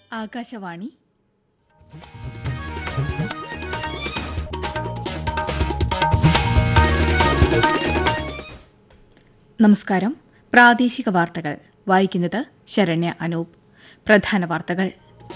ആകാശവാണി നമസ്കാരം പ്രാദേശിക വാർത്തകൾ വായിക്കുന്നത് ശരണ്യ അനൂപ് പ്രധാന വാർത്തകൾ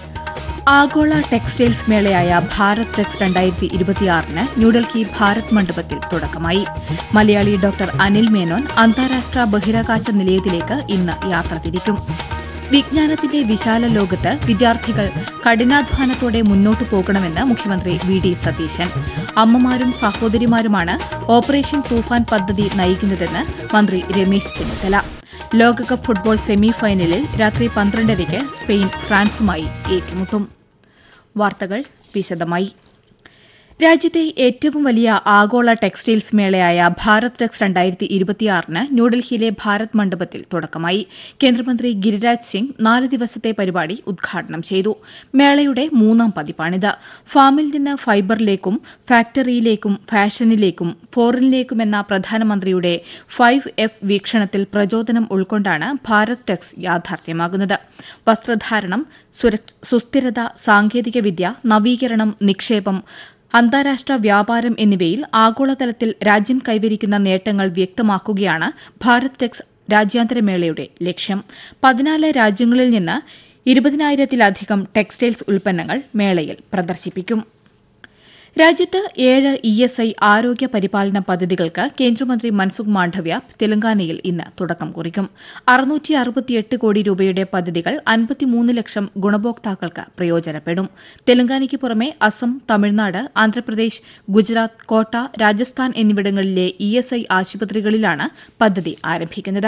ആഗോള ടെക്സ്റ്റൈൽസ് മേളയായ ഭാരത് ടെക്സ് രണ്ടായിരത്തി ഇരുപത്തിയാറിന് ന്യൂഡൽഹി ഭാരത് മണ്ഡപത്തിൽ തുടക്കമായി മലയാളി ഡോക്ടർ അനിൽ മേനോൻ അന്താരാഷ്ട്ര ബഹിരാകാശ നിലയത്തിലേക്ക് ഇന്ന് യാത്ര തിരിക്കും വിജ്ഞാനത്തിന്റെ വിശാല ലോകത്ത് വിദ്യാർത്ഥികൾ കഠിനാധ്വാനത്തോടെ മുന്നോട്ടു പോകണമെന്ന് മുഖ്യമന്ത്രി വി ഡി സതീശൻ അമ്മമാരും സഹോദരിമാരുമാണ് ഓപ്പറേഷൻ തൂഫാൻ പദ്ധതി നയിക്കുന്നതെന്ന് മന്ത്രി രമേശ് ചെന്നിത്തല ലോകകപ്പ് ഫുട്ബോൾ സെമി ഫൈനലിൽ രാത്രി പന്ത്രണ്ടരയ്ക്ക് സ്പെയിൻ ഫ്രാൻസുമായി ഏറ്റുമുട്ടും വാർത്തകൾ വിശദമായി രാജ്യത്തെ ഏറ്റവും വലിയ ആഗോള ടെക്സ്റ്റൈൽസ് മേളയായ ഭാരത് ടെക്സ് രണ്ടായിരത്തി ഇരുപത്തിയാറിന് ന്യൂഡൽഹിയിലെ ഭാരത് മണ്ഡപത്തിൽ തുടക്കമായി കേന്ദ്രമന്ത്രി ഗിരിരാജ് സിംഗ് നാല് ദിവസത്തെ പരിപാടി ഉദ്ഘാടനം ചെയ്തു മേളയുടെ മൂന്നാം പതിപ്പാണിത് ഫാമിൽ നിന്ന് ഫൈബറിലേക്കും ഫാക്ടറിയിലേക്കും ഫാഷനിലേക്കും ഫോറിനിലേക്കുമെന്ന പ്രധാനമന്ത്രിയുടെ ഫൈവ് എഫ് വീക്ഷണത്തിൽ പ്രചോദനം ഉൾക്കൊണ്ടാണ് ഭാരത് ടെക്സ് യാഥാർത്ഥ്യമാകുന്നത് വസ്ത്രധാരണം സുസ്ഥിരത സാങ്കേതികവിദ്യ നവീകരണം നിക്ഷേപം അന്താരാഷ്ട്ര വ്യാപാരം എന്നിവയിൽ ആഗോളതലത്തിൽ രാജ്യം കൈവരിക്കുന്ന നേട്ടങ്ങൾ വ്യക്തമാക്കുകയാണ് ഭാരത് ടെക്സ് രാജ്യാന്തരമേളയുടെ ലക്ഷ്യം പതിനാല് രാജ്യങ്ങളിൽ നിന്ന് ഇരുപതിനായിരത്തിലധികം ടെക്സ്റ്റൈൽസ് ഉൽപ്പന്നങ്ങൾ മേളയിൽ പ്രദർശിപ്പിക്കും രാജ്യത്ത് ഏഴ് ഇ എസ് ഐ ആരോഗ്യ പരിപാലന പദ്ധതികൾക്ക് കേന്ദ്രമന്ത്രി മൻസുഖ് മാണ്ഡവ്യ തെലങ്കാനയിൽ ഇന്ന് തുടക്കം കുറിക്കും അറുന്നൂറ്റി അറുപത്തിയെട്ട് കോടി രൂപയുടെ പദ്ധതികൾ അൻപത്തിമൂന്ന് ലക്ഷം ഗുണഭോക്താക്കൾക്ക് പ്രയോജനപ്പെടും തെലങ്കാനയ്ക്ക് പുറമെ അസം തമിഴ്നാട് ആന്ധ്രാപ്രദേശ് ഗുജറാത്ത് കോട്ട രാജസ്ഥാൻ എന്നിവിടങ്ങളിലെ ഇ എസ് ഐ ആശുപത്രികളിലാണ് പദ്ധതി ആരംഭിക്കുന്നത്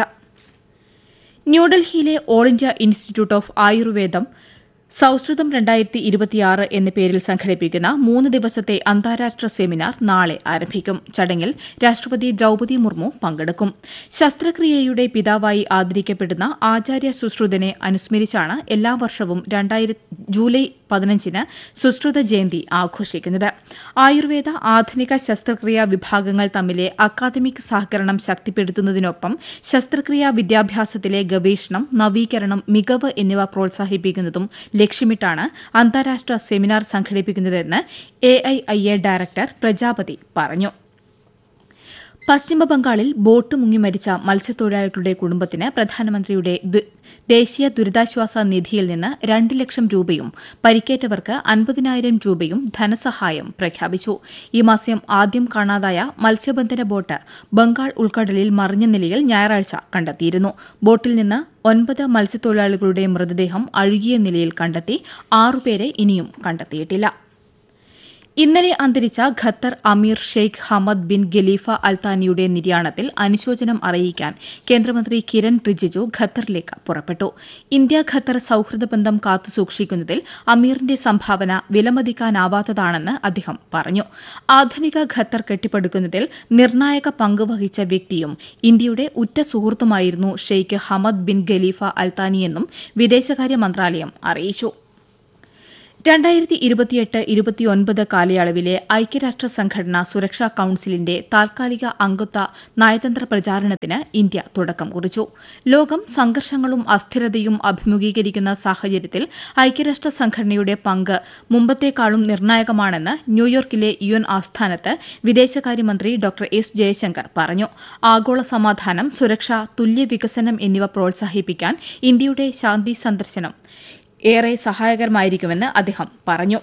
ന്യൂഡൽഹിയിലെ ഓൾ ഇന്ത്യ ഇൻസ്റ്റിറ്റ്യൂട്ട് ഓഫ് ആയുർവേദം സൌഹൃദം രണ്ടായിരത്തി ഇരുപത്തിയാറ് എന്ന പേരിൽ സംഘടിപ്പിക്കുന്ന മൂന്ന് ദിവസത്തെ അന്താരാഷ്ട്ര സെമിനാർ നാളെ ആരംഭിക്കും ചടങ്ങിൽ രാഷ്ട്രപതി ദ്രൌപതി മുർമു പങ്കെടുക്കും ശസ്ത്രക്രിയയുടെ പിതാവായി ആദരിക്കപ്പെടുന്ന ആചാര്യ സുശ്രുതനെ അനുസ്മരിച്ചാണ് എല്ലാ വർഷവും ജൂലൈ പതിനഞ്ചിന് സുശ്രുത ജയന്തി ആഘോഷിക്കുന്നത് ആയുർവേദ ആധുനിക ശസ്ത്രക്രിയാ വിഭാഗങ്ങൾ തമ്മിലെ അക്കാദമിക് സഹകരണം ശക്തിപ്പെടുത്തുന്നതിനൊപ്പം ശസ്ത്രക്രിയാ വിദ്യാഭ്യാസത്തിലെ ഗവേഷണം നവീകരണം മികവ് എന്നിവ പ്രോത്സാഹിപ്പിക്കുന്നതും ലക്ഷ്യമിട്ടാണ് അന്താരാഷ്ട്ര സെമിനാർ സംഘടിപ്പിക്കുന്നതെന്ന് A I I A director Prajapati പറഞ്ഞു പശ്ചിമബംഗാളിൽ ബോട്ട് മുങ്ങി മരിച്ച മത്സ്യത്തൊഴിലാളികളുടെ കുടുംബത്തിന് പ്രധാനമന്ത്രിയുടെ ദേശീയ ദുരിതാശ്വാസ നിധിയിൽ നിന്ന് രണ്ട് ലക്ഷം രൂപയും പരിക്കേറ്റവർക്ക് അൻപതിനായിരം രൂപയും ധനസഹായം പ്രഖ്യാപിച്ചു ഈ മാസം ആദ്യം കാണാതായ മത്സ്യബന്ധന ബോട്ട് ബംഗാൾ ഉൾക്കടലിൽ മറിഞ്ഞ നിലയിൽ ഞായറാഴ്ച കണ്ടെത്തിയിരുന്നു ബോട്ടിൽ നിന്ന് ഒൻപത് മത്സ്യത്തൊഴിലാളികളുടെ മൃതദേഹം അഴുകിയ നിലയിൽ കണ്ടെത്തി ആറുപേരെ ഇനിയും കണ്ടെത്തിയിട്ടില്ല ഇന്നലെ അന്തരിച്ച ഖത്തർ അമീർ ഷെയ്ഖ് ഹമദ് ബിൻ ഖലീഫ അൽത്താനിയുടെ നിര്യാണത്തിൽ അനുശോചനം അറിയിക്കാൻ കേന്ദ്രമന്ത്രി കിരൺ റിജിജു ഖത്തറിലേക്ക് പുറപ്പെട്ടു ഇന്ത്യ ഖത്തർ സൌഹൃദ ബന്ധം കാത്തുസൂക്ഷിക്കുന്നതിൽ അമീറിന്റെ സംഭാവന വിലമതിക്കാനാവാത്തതാണെന്ന് അദ്ദേഹം പറഞ്ഞു ആധുനിക ഖത്തർ കെട്ടിപ്പടുക്കുന്നതിൽ നിർണായക പങ്ക് വഹിച്ച വ്യക്തിയും ഇന്ത്യയുടെ ഉറ്റ സുഹൃത്തുമായിരുന്നു ഷെയ്ഖ് ഹമദ് ബിൻ ഖലീഫ അൽത്താനിയെന്നും വിദേശകാര്യ മന്ത്രാലയം അറിയിച്ചു രണ്ടായിരത്തി ഇരുപത്തിയെട്ട് ഇരുപത്തിയൊൻപത് കാലയളവിലെ ഐക്യരാഷ്ട്ര സംഘടന സുരക്ഷാ കൌൺസിലിന്റെ താൽക്കാലിക അംഗത്വ നയതന്ത്ര പ്രചാരണത്തിന് ഇന്ത്യ തുടക്കം കുറിച്ചു ലോകം സംഘർഷങ്ങളും അസ്ഥിരതയും അഭിമുഖീകരിക്കുന്ന സാഹചര്യത്തിൽ ഐക്യരാഷ്ട്ര സംഘടനയുടെ പങ്ക് മുമ്പത്തേക്കാളും നിർണായകമാണെന്ന് ന്യൂയോർക്കിലെ യു എൻ ആസ്ഥാനത്ത് വിദേശകാര്യമന്ത്രി ഡോക്ടർ എസ് ജയശങ്കർ പറഞ്ഞു ആഗോള സമാധാനം സുരക്ഷ തുല്യ വികസനം എന്നിവ പ്രോത്സാഹിപ്പിക്കാൻ ഇന്ത്യയുടെ ശാന്തി സന്ദർശനം ഏറെ സഹായകരമായിരിക്കുമെന്ന് അദ്ദേഹം പറഞ്ഞു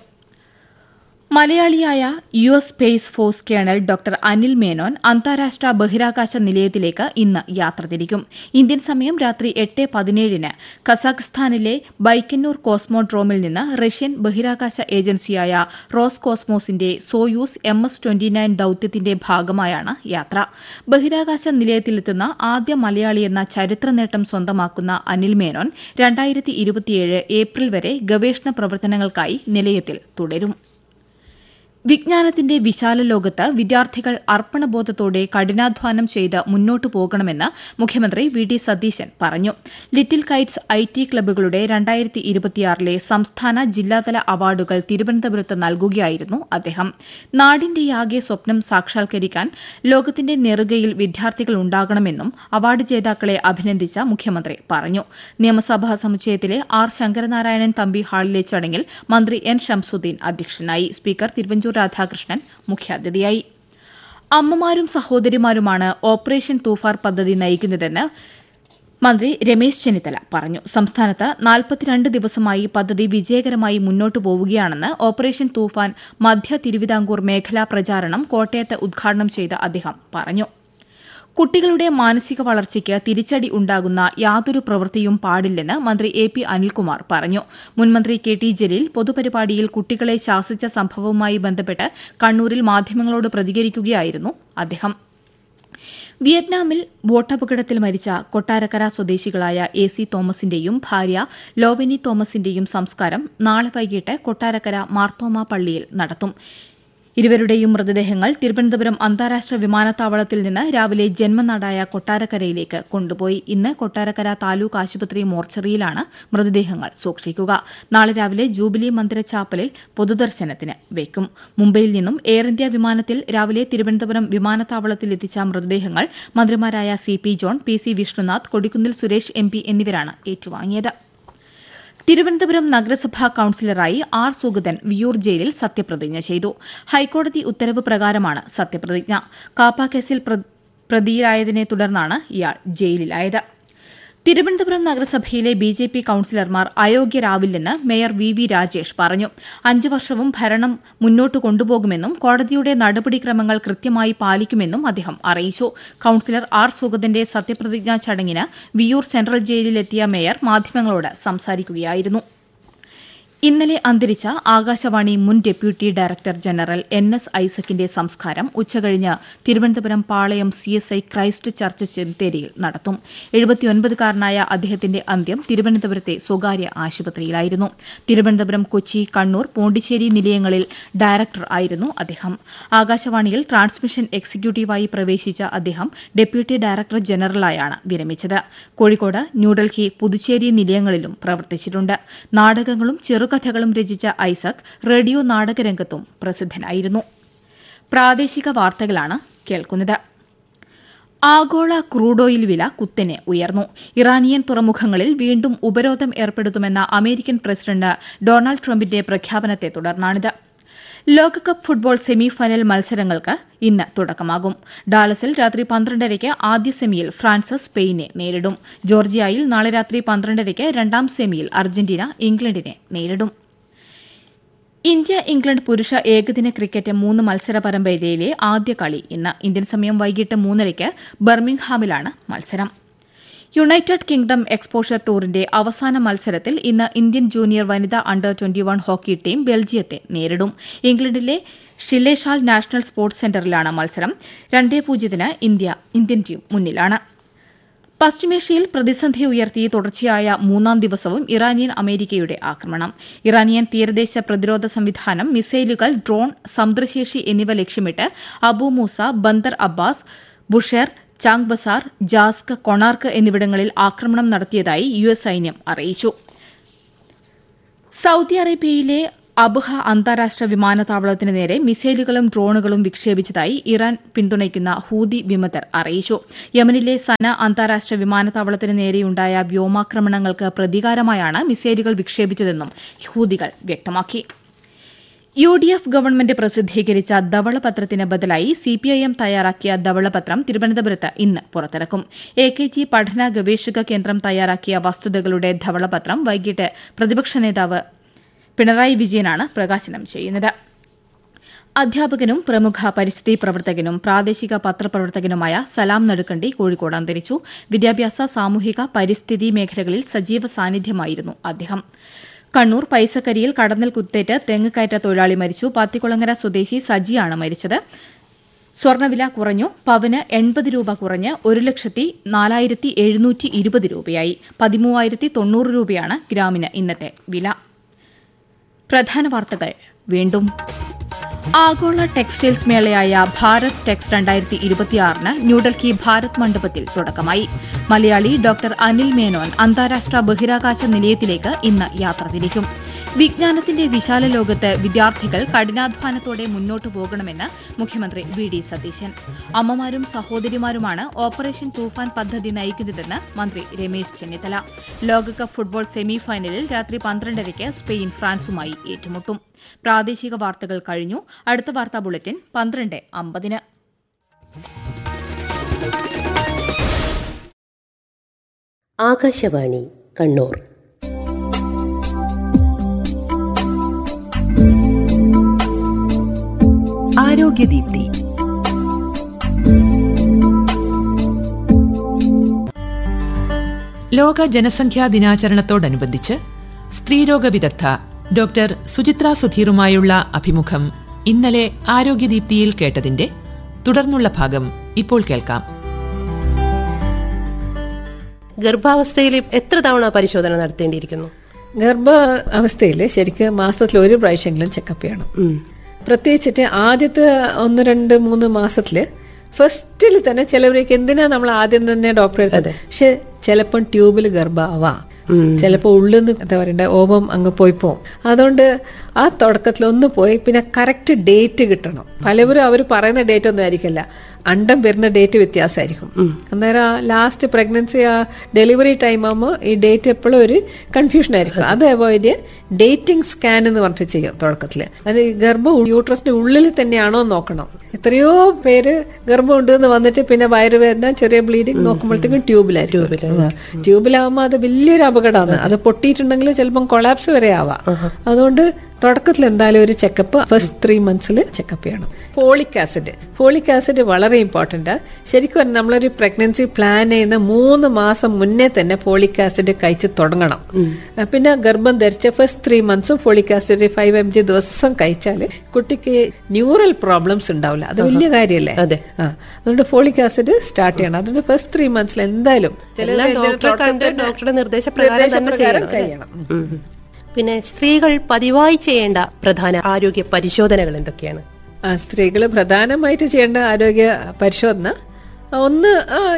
മലയാളിയായ U S space force colonel doctor Anil Menon അന്താരാഷ്ട്ര ബഹിരാകാശ നിലയത്തിലേക്ക് ഇന്ന് യാത്ര തിരിക്കും ഇന്ത്യൻ സമയം രാത്രി എട്ട് പതിനേഴിന് കസാഖ്സ്ഥാനിലെ ബൈക്കന്നൂർ കോസ്മോഡ്രോമിൽ നിന്ന് റഷ്യൻ ബഹിരാകാശ ഏജൻസിയായ റോസ് കോസ്മോസിന്റെ Soyuz M S twenty nine ദൌത്യത്തിന്റെ ഭാഗമായാണ് യാത്ര ബഹിരാകാശ നിലയത്തിലെത്തുന്ന ആദ്യ മലയാളിയെന്ന ചരിത്ര നേട്ടം സ്വന്തമാക്കുന്ന അനിൽ മേനോൻ രണ്ടായിരത്തി ഇരുപത്തിയേഴ് ഏപ്രിൽ വരെ ഗവേഷണ പ്രവർത്തനങ്ങൾക്കായി നിലയത്തിൽ തുടരും വിജ്ഞാനത്തിന്റെ വിശാല ലോകത്ത് വിദ്യാർത്ഥികൾ അർപ്പണബോധത്തോടെ കഠിനാധ്വാനം ചെയ്ത് മുന്നോട്ടു പോകണമെന്ന് മുഖ്യമന്ത്രി വി ഡി സതീശൻ പറഞ്ഞു ലിറ്റിൽ കൈറ്റ്സ് ഐ ടി ക്ലബ്ബുകളുടെ രണ്ടായിരത്തി ഇരുപത്തിയാറിലെ സംസ്ഥാന ജില്ലാതല അവാർഡുകൾ തിരുവനന്തപുരത്ത് നൽകുകയായിരുന്നു അദ്ദേഹം നാടിന്റെയാകെ സ്വപ്നം സാക്ഷാത്കരിക്കാൻ ലോകത്തിന്റെ നെറുകയിൽ വിദ്യാർത്ഥികൾ ഉണ്ടാകണമെന്നും അവാർഡ് ജേതാക്കളെ അഭിനന്ദിച്ച മുഖ്യമന്ത്രി പറഞ്ഞു നിയമസഭാ സമുച്ചയത്തിലെ ആർ ശങ്കരനാരായണൻ തമ്പി ഹാളിലെ ചടങ്ങിൽ മന്ത്രി എൻ ഷംസുദ്ദീൻ അധ്യക്ഷനായി സ്പീക്കർ തിരുവഞ്ചൂർ രാധാകൃഷ്ണൻ മുഖ്യാതിഥിയായി അമ്മമാരും സഹോദരിമാരുമാണ് ഓപ്പറേഷൻ തൂഫാർ പദ്ധതി നയിക്കുന്നതെന്ന് മന്ത്രി രമേശ് ചെന്നിത്തല പറഞ്ഞു സംസ്ഥാനത്ത് നാൽപ്പത്തിരണ്ട് ദിവസമായി പദ്ധതി വിജയകരമായി മുന്നോട്ടു പോവുകയാണെന്ന് ഓപ്പറേഷൻ തൂഫാൻ മധ്യ തിരുവിതാംകൂർ മേഖലാ പ്രചാരണം കോട്ടയത്ത് ഉദ്ഘാടനം ചെയ്ത അദ്ദേഹം പറഞ്ഞു കുട്ടികളുടെ മാനസിക വളർച്ചയ്ക്ക് തിരിച്ചടി ഉണ്ടാകുന്ന യാതൊരു പ്രവൃത്തിയും പാടില്ലെന്ന് മന്ത്രി എ പി അനിൽകുമാർ പറഞ്ഞു മുൻമന്ത്രി കെ ടി ജലീൽ പൊതുപരിപാടിയിൽ കുട്ടികളെ ശാസിച്ച സംഭവവുമായി ബന്ധപ്പെട്ട് കണ്ണൂരിൽ മാധ്യമങ്ങളോട് പ്രതികരിക്കുകയായിരുന്നു അദ്ദേഹം വിയറ്റ്നാമിൽ ബോട്ടപകടത്തിൽ മരിച്ച കൊട്ടാരക്കര സ്വദേശികളായ എ സി തോമസിന്റെയും ഭാര്യ ലോവനി തോമസിന്റെയും സംസ്കാരം നാളെ വൈകിട്ട് കൊട്ടാരക്കര മാർത്തോമ പള്ളിയിൽ നടത്തും ഇരുവരുടെയും മൃതദേഹങ്ങൾ തിരുവനന്തപുരം അന്താരാഷ്ട്ര വിമാനത്താവളത്തിൽ നിന്ന് രാവിലെ ജന്മനാടായ കൊട്ടാരക്കരയിലേക്ക് കൊണ്ടുപോയി ഇന്ന് കൊട്ടാരക്കര താലൂക്ക് ആശുപത്രി മോർച്ചറിയിലാണ് മൃതദേഹങ്ങൾ സൂക്ഷിക്കുക നാളെ രാവിലെ ജൂബിലി മന്ദിര ചാപ്പലിൽ പൊതുദർശനത്തിന് വയ്ക്കും മുംബൈയിൽ നിന്നും എയർ ഇന്ത്യ വിമാനത്തിൽ രാവിലെ തിരുവനന്തപുരം വിമാനത്താവളത്തിൽ എത്തിച്ച മൃതദേഹങ്ങൾ മന്ത്രിമാരായ C P John P C Vishnunath Kodikunnil Suresh M P എന്നിവരാണ് ഏറ്റുവാങ്ങിയത് തിരുവനന്തപുരം നഗരസഭാ കൌൺസിലറായി ആർ സുഗതൻ വിയൂർ ജയിലിൽ സത്യപ്രതിജ്ഞ ചെയ്തു ഹൈക്കോടതി ഉത്തരവ് പ്രകാരമാണ് സത്യപ്രതിജ്ഞ കാപ്പ കേസിൽ പ്രതിയായതിനെ തുടർന്നാണ് ഇയാൾ ജയിലിലായത് തിരുവനന്തപുരം നഗരസഭയിലെ ബി ജെ പി കൌൺസിലർമാർ അയോഗ്യരാവില്ലെന്ന് മേയർ വി വി രാജേഷ് പറഞ്ഞു അഞ്ചു വർഷവും ഭരണം മുന്നോട്ട് കൊണ്ടുപോകുമെന്നും കോടതിയുടെ നടപടിക്രമങ്ങൾ കൃത്യമായി പാലിക്കുമെന്നും അദ്ദേഹം അറിയിച്ചു കൌൺസിലർ ആർ സുഗതന്റെ സത്യപ്രതിജ്ഞാ ചടങ്ങിന് വിയൂർ സെൻട്രൽ ജയിലിലെത്തിയ മേയർ മാധ്യമങ്ങളോട് സംസാരിക്കുകയായിരുന്നു ഇന്നലെ അന്തരിച്ച ആകാശവാണി മുൻ deputy director general N S ഐസക്കിന്റെ സംസ്കാരം ഉച്ചകഴിഞ്ഞ് Thiruvananthapuram Palayam C S I Christ Church സെമിത്തേരിയിൽ നടത്തും എഴുപത്തിയൊൻപതുകാരനായ അദ്ദേഹത്തിന്റെ അന്ത്യം തിരുവനന്തപുരത്തെ സ്വകാര്യ ആശുപത്രിയിലായിരുന്നു തിരുവനന്തപുരം കൊച്ചി കണ്ണൂർ പോണ്ടിച്ചേരി നിലയങ്ങളിൽ ഡയറക്ടർ ആയിരുന്നു അദ്ദേഹം ആകാശവാണിയിൽ ട്രാൻസ്മിഷൻ എക്സിക്യൂട്ടീവായി പ്രവേശിച്ച അദ്ദേഹം ഡെപ്യൂട്ടി ഡയറക്ടർ ജനറലായാണ് വിരമിച്ചത് കോഴിക്കോട് ന്യൂഡൽഹി പുതുച്ചേരി നിലയങ്ങളിലും പ്രവർത്തിച്ചിട്ടുണ്ട് നാടകങ്ങളും ചെറുകഥകളും രചിച്ച ഐസക് റേഡിയോ നാടകരംഗത്തും പ്രസിദ്ധനായിരുന്നു പ്രാദേശിക വാർത്തകളാണ് കേൾക്കുന്നത് ആഗോള ക്രൂഡ് ഓയിൽ വില കുത്തനെ ഉയർന്നു ഇറാനിയൻ തുറമുഖങ്ങളിൽ വീണ്ടും ഉപരോധം ഏർപ്പെടുത്തുമെന്ന അമേരിക്കൻ പ്രസിഡന്റ് ഡൊണാൾഡ് ട്രംപിന്റെ പ്രഖ്യാപനത്തെ തുടർന്നാണിത് ലോകകപ്പ് ഫുട്ബോൾ സെമി ഫൈനൽ മത്സരങ്ങൾക്ക് ഇന്ന് തുടക്കമാകും ഡാലസിൽ രാത്രി പന്ത്രണ്ടരയ്ക്ക് ആദ്യ സെമിയിൽ ഫ്രാൻസ് സ്പെയിനെ നേരിടും ജോർജിയയിൽ നാളെ രാത്രി പന്ത്രണ്ടരയ്ക്ക് രണ്ടാം സെമിയിൽ അർജന്റീന ഇംഗ്ലണ്ടിനെ നേരിടും ഇന്ത്യ ഇംഗ്ലണ്ട് പുരുഷ ഏകദിന ക്രിക്കറ്റ് മൂന്ന് മത്സര പരമ്പരയിലെ ആദ്യ കളി ഇന്ന് ഇന്ത്യൻ സമയം വൈകിട്ട് മൂന്നരയ്ക്ക് ബർമിംഗ്ഹാമിലാണ് മത്സരം യുണൈറ്റഡ് കിങ്ഡം എക്സ്പോഷർ ടൂറിന്റെ അവസാന മത്സരത്തിൽ ഇന്ന് ഇന്ത്യൻ ജൂനിയർ വനിതാ under twenty one hockey team ബെൽജിയത്തെ നേരിടും ഇംഗ്ലണ്ടിലെ ഷില്ലേഷാൽ നാഷണൽ സ്പോർട്സ് സെന്ററിലാണ് മത്സരം രണ്ടേ പൂജ്യത്തിന് ഇന്ത്യ ഇന്ത്യൻ ടീം മുന്നിലാണ് പശ്ചിമേഷ്യയിൽ പ്രതിസന്ധി ഉയർത്തി തുടർച്ചയായ മൂന്നാം ദിവസവും ഇറാനിയൻ അമേരിക്കയുടെ ആക്രമണം ഇറാനിയൻ തീരദേശ പ്രതിരോധ സംവിധാനം മിസൈലുകൾ ഡ്രോൺ സമുദ്രശേഷി എന്നിവ ലക്ഷ്യമിട്ട് Abu Musa Bandar Abbas Bushehr ചാങ് ബസാർ ജാസ്ക് കൊണാർക്ക് എന്നിവിടങ്ങളിൽ ആക്രമണം നടത്തിയതായി യു എസ് സൈന്യം അറിയിച്ചു സൌദി അറേബ്യയിലെ അബ്ഹ അന്താരാഷ്ട്ര വിമാനത്താവളത്തിന് നേരെ മിസൈലുകളും ഡ്രോണുകളും വിക്ഷേപിച്ചതായി ഇറാൻ പിന്തുണയ്ക്കുന്ന ഹൂതി വിമതർ അറിയിച്ചു യമനിലെ സന അന്താരാഷ്ട്ര വിമാനത്താവളത്തിന് നേരെയുണ്ടായ വ്യോമാക്രമണങ്ങൾക്ക് പ്രതികാരമായാണ് മിസൈലുകൾ വിക്ഷേപിച്ചതെന്നും ഹൂതികൾ വ്യക്തമാക്കി യു ഡി എഫ് ഗവൺമെന്റ് പ്രസിദ്ധീകരിച്ച ധവളപത്രത്തിന് ബദലായി സിപിഐഎം തയ്യാറാക്കിയ ധവളപത്രം തിരുവനന്തപുരത്ത് ഇന്ന് പുറത്തിറക്കും എ കെ ജി പഠന ഗവേഷക കേന്ദ്രം തയ്യാറാക്കിയ വസ്തുതകളുടെ ധവളപത്രം വൈകിട്ട് പ്രതിപക്ഷ നേതാവ് പിണറായി വിജയനാണ് പ്രകാശനം ചെയ്യുന്നത് അധ്യാപകനും പ്രമുഖ പരിസ്ഥിതി പ്രവർത്തകനും പ്രാദേശിക പത്രപ്രവർത്തകനുമായ സലാം നടുക്കണ്ടി കോഴിക്കോട് അന്തരിച്ചു വിദ്യാഭ്യാസ സാമൂഹിക പരിസ്ഥിതി മേഖലകളിൽ സജീവ സാന്നിധ്യമായിരുന്നു അദ്ദേഹം കണ്ണൂർ പൈസക്കരിയിൽ കടന്നൽ കുത്തേറ്റ് തെങ്ങ് കയറ്റ തൊഴിലാളി മരിച്ചു പാത്തിക്കുളങ്ങര സ്വദേശി സജിയാണ് മരിച്ചത് സ്വർണ്ണവില കുറഞ്ഞു പവന് എൺപത് രൂപ കുറഞ്ഞ് ഒരു ലക്ഷത്തി നാലായിരത്തി എഴുന്നൂറ്റി ഇരുപത് രൂപയായി പതിമൂവായിരത്തി തൊണ്ണൂറ് രൂപയാണ് ഗ്രാമിന് ഇന്നത്തെ വില പ്രധാന വാർത്തകൾ വീണ്ടും ആഗോള ടെക്സ്റ്റൈൽസ് മേളയായ ഭാരത് ടെക്സ് രണ്ടായിരത്തി ഇരുപത്തിയാറിന് ന്യൂഡൽഹി ഭാരത് മണ്ഡപത്തിൽ തുടക്കമായി മലയാളി ഡോക്ടർ അനിൽ മേനോൻ അന്താരാഷ്ട്ര ബഹിരാകാശ നിലയത്തിലേക്ക് ഇന്ന് യാത്ര തിരിക്കും വിജ്ഞാനത്തിന്റെ വിശാല ലോകത്ത് വിദ്യാർത്ഥികൾ കഠിനാധ്വാനത്തോടെ മുന്നോട്ടു പോകണമെന്ന് മുഖ്യമന്ത്രി വി ഡി സതീശൻ അമ്മമാരും സഹോദരിമാരുമാണ് ഓപ്പറേഷൻ തൂഫാൻ പദ്ധതി നയിക്കുന്നതെന്ന് മന്ത്രി രമേശ് ചെന്നിത്തല ലോകകപ്പ് ഫുട്ബോൾ സെമി ഫൈനലിൽ രാത്രി പന്ത്രണ്ടരയ്ക്ക് സ്പെയിൻ ഫ്രാൻസുമായി ഏറ്റുമുട്ടും പ്രാദേശിക വാർത്തകൾ കഴിഞ്ഞു അടുത്ത വാർത്താ ബുള്ളറ്റിൻ പന്ത്രണ്ട് അമ്പതിന് ആകാശവാണി കണ്ണൂർ ആരോഗ്യദീപ്തി ലോക ജനസംഖ്യാ ദിനാചരണത്തോടനുബന്ധിച്ച് സ്ത്രീരോഗ വിദഗ്ധ ഡോക്ടർ സുചിത്ര സുധീറുമായുള്ള അഭിമുഖം ഇന്നലെ ആരോഗ്യദീപ്തിയിൽ കേട്ടതിന്റെ തുടർന്നുള്ള ഭാഗം ഇപ്പോൾ കേൾക്കാം ഗർഭാവസ്ഥയിൽ എത്ര തവണ പരിശോധന നടത്തേണ്ടിയിരിക്കുന്നു ഗർഭാവസ്ഥയിൽ ശരിക്കും മാസത്തിൽ ഒരു പ്രാവശ്യമെങ്കിലും ചെക്കപ്പ് ചെയ്യണം പ്രത്യേകിച്ചിട്ട് ആദ്യത്തെ ഒന്ന് രണ്ട് മൂന്ന് മാസത്തില് ഫസ്റ്റിൽ തന്നെ ചിലവരേക്ക് എന്തിനാ നമ്മൾ ആദ്യം തന്നെ ഡോക്ടറെ അടുത്ത് പക്ഷെ ചിലപ്പം ട്യൂബിൽ ഗർഭമാവാം ചിലപ്പോ ഉള്ളിന്ന് എന്താ പറയണ്ട ഓപം അങ്ങ് പോയി പോവും അതുകൊണ്ട് ആ തുടക്കത്തിൽ ഒന്ന് പോയി പിന്നെ കറക്റ്റ് ഡേറ്റ് കിട്ടണം പലവരും അവർ പറയുന്ന ഡേറ്റ് ഒന്നും ആയിരിക്കില്ല അണ്ടം വരുന്ന ഡേറ്റ് വ്യത്യാസമായിരിക്കും അന്നേരം ആ ലാസ്റ്റ് പ്രഗ്നൻസി ആ ഡെലിവറി ടൈം ആകുമ്പോൾ ഈ ഡേറ്റ് എപ്പോഴും ഒരു കൺഫ്യൂഷൻ ആയിരിക്കും അത് അവോയ്ഡ് ഡേറ്റിംഗ് സ്കാൻ എന്ന് പറഞ്ഞിട്ട് ചെയ്യും തുടക്കത്തിൽ അത് ഈ ഗർഭം യൂട്രസിന്റെ ഉള്ളിൽ തന്നെയാണോ എന്ന് നോക്കണം എത്രയോ പേര് ഗർഭം ഉണ്ട് എന്ന് വന്നിട്ട് പിന്നെ വയറുവേദന ചെറിയ ബ്ലീഡിങ് നോക്കുമ്പോഴത്തേക്കും ട്യൂബിലായിരിക്കും ട്യൂബിലാവുമ്പോൾ അത് വലിയൊരു അപകടമാണ് അത് പൊട്ടിയിട്ടുണ്ടെങ്കിൽ ചിലപ്പം കൊളാപ്സ് വരെ ആവാം അതുകൊണ്ട് തുടക്കത്തിൽ എന്തായാലും ഒരു ചെക്കപ്പ് ഫസ്റ്റ് ത്രീ മന്ത്സിൽ ചെക്കപ്പ് ചെയ്യണം ഫോളിക് ആസിഡ് ഫോളിക് ആസിഡ് വളരെ ഇമ്പോർട്ടൻ്റ് ശരിക്കും പറഞ്ഞാൽ നമ്മളൊരു പ്രഗ്നൻസി പ്ലാൻ ചെയ്യുന്ന മൂന്ന് മാസം മുന്നേ തന്നെ ഫോളിക് ആസിഡ് കഴിച്ച് തുടങ്ങണം പിന്നെ ഗർഭം ധരിച്ച ഫസ്റ്റ് ത്രീ മന്ത്സും folic acid five M G ദിവസം കഴിച്ചാൽ കുട്ടിക്ക് ന്യൂറൽ പ്രോബ്ലംസ് ഉണ്ടാവില്ല അത് വലിയ കാര്യമല്ലേ അതെ. ആ അതുകൊണ്ട് ഫോളിക് ആസിഡ് സ്റ്റാർട്ട് ചെയ്യണം അതുകൊണ്ട് ഫസ്റ്റ് ത്രീ മന്ത്സിൽ എന്തായാലും എല്ലാം ഡോക്ടറെ കണ്ട് ഡോക്ടറുടെ നിർദ്ദേശപ്രകാരം തന്നെ ചെയ്യണം അല്ലേ? കഴിയണം ഉം. പിന്നെ സ്ത്രീകൾ പതിവായി ചെയ്യേണ്ട പ്രധാന ആരോഗ്യ പരിശോധനകൾ എന്തൊക്കെയാണ് സ്ത്രീകൾ പ്രധാനമായിട്ട് ചെയ്യേണ്ട ആരോഗ്യ പരിശോധന ഒന്ന്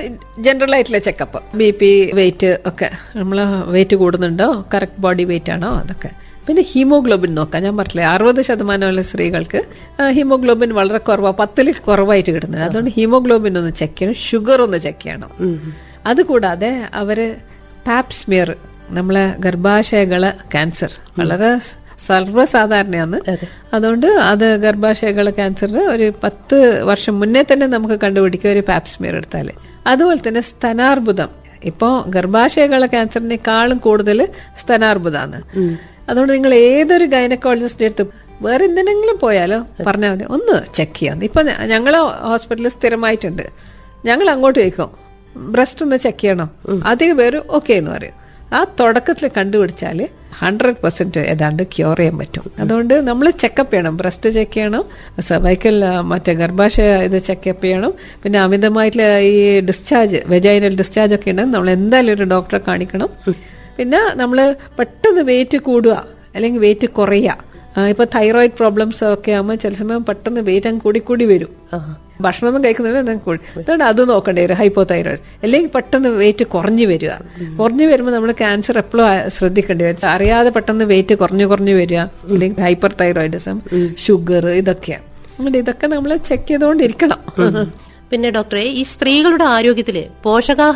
ജനറൽ ആയിട്ടുള്ള ചെക്കപ്പ് ബി പി വെയിറ്റ് ഒക്കെ നമ്മൾ വെയിറ്റ് കൂടുന്നുണ്ടോ കറക്റ്റ് ബോഡി വെയിറ്റ് ആണോ അതൊക്കെ പിന്നെ ഹീമോഗ്ലോബിൻ നോക്കാം ഞാൻ പറഞ്ഞില്ലേ അറുപത് ശതമാനമുള്ള സ്ത്രീകൾക്ക് ഹീമോഗ്ലോബിൻ വളരെ കുറവാണ് പത്തിൽ കുറവായിട്ട് കിട്ടുന്നത് അതുകൊണ്ട് ഹീമോഗ്ലോബിൻ ഒന്ന് ചെക്ക് ചെയ്യണം ഷുഗർ ഒന്ന് ചെക്ക് ചെയ്യണം അതുകൂടാതെ അവര് പാപ്സ്മിയർ നമ്മളെ ഗർഭാശയകള് ക്യാൻസർ വളരെ സർവ്വസാധാരണയാണ് അതുകൊണ്ട് അത് ഗർഭാശയകള ക്യാൻസറിന് ഒരു പത്ത് വർഷം മുന്നേ തന്നെ നമുക്ക് കണ്ടുപിടിക്കുക ഒരു പാപ്സ്മിയർ എടുത്താൽ അതുപോലെ തന്നെ സ്തനാർബുദം ഇപ്പോ ഗർഭാശയകള ക്യാൻസറിനേക്കാളും കൂടുതൽ സ്തനാർബുദാണ് അതുകൊണ്ട് നിങ്ങൾ ഏതൊരു ഗൈനക്കോളജിസ്റ്റിന്റെ അടുത്ത് വേറെ എന്തിനെങ്കിലും പോയാലോ പറഞ്ഞാൽ മതി ഒന്ന് ചെക്ക് ചെയ്യാം ഇപ്പൊ ഞങ്ങളെ ഹോസ്പിറ്റലിൽ സ്ഥിരമായിട്ടുണ്ട് ഞങ്ങൾ അങ്ങോട്ട് ചോദിക്കും ബ്രസ്റ്റ് ഒന്ന് ചെക്ക് ചെയ്യണം അധികം പേര് ഓക്കെ എന്ന് പറയും ആ തുടക്കത്തിൽ കണ്ടുപിടിച്ചാൽ ഹൺഡ്രഡ് പെർസെന്റ് ഏതാണ്ട് ക്യൂർ ചെയ്യാൻ പറ്റും അതുകൊണ്ട് നമ്മൾ ചെക്കപ്പ് ചെയ്യണം ബ്രസ്റ്റ് ചെക്ക് ചെയ്യണം സർവൈക്കൽ മറ്റേ ഗർഭാശയ ഇത് ചെക്കപ്പ് ചെയ്യണം പിന്നെ അമിതമായിട്ടുള്ള ഈ ഡിസ്ചാർജ് വെജൈനൽ ഡിസ്ചാർജ് ഒക്കെ ഉണ്ടെങ്കിൽ നമ്മൾ എന്തായാലും ഒരു ഡോക്ടറെ കാണിക്കണം പിന്നെ നമ്മൾ പെട്ടെന്ന് വെയിറ്റ് കൂടുക അല്ലെങ്കിൽ വെയിറ്റ് കുറയുക ആ, ഇപ്പൊ തൈറോയിഡ് പ്രോബ്ലംസ് ഒക്കെ ആകുമ്പോൾ ചില സമയം പെട്ടെന്ന് വെയിറ്റ് അങ്ങ് കൂടി കൂടി വരും ഭക്ഷണമൊന്നും കഴിക്കുന്നില്ല കൂടി അതുകൊണ്ട് അത് നോക്കേണ്ടി വരും ഹൈപ്പോ തൈറോയിഡ് അല്ലെങ്കിൽ പെട്ടെന്ന് വെയിറ്റ് കുറഞ്ഞു വരിക കുറഞ്ഞു വരുമ്പോൾ നമ്മൾ ക്യാൻസർ എപ്പോഴും ശ്രദ്ധിക്കേണ്ടി വരും അറിയാതെ പെട്ടെന്ന് വെയിറ്റ് കുറഞ്ഞു കുറഞ്ഞു വരിക അല്ലെങ്കിൽ ഹൈപ്പർ തൈറോയിഡിസം ഷുഗർ ഇതൊക്കെയാണ് അതുകൊണ്ട് ഇതൊക്കെ നമ്മൾ ചെക്ക് ചെയ്തുകൊണ്ടിരിക്കണം പിന്നെ ഡോക്ടറെ ഈ സ്ത്രീകളുടെ ആരോഗ്യത്തില് പോഷകാഹാര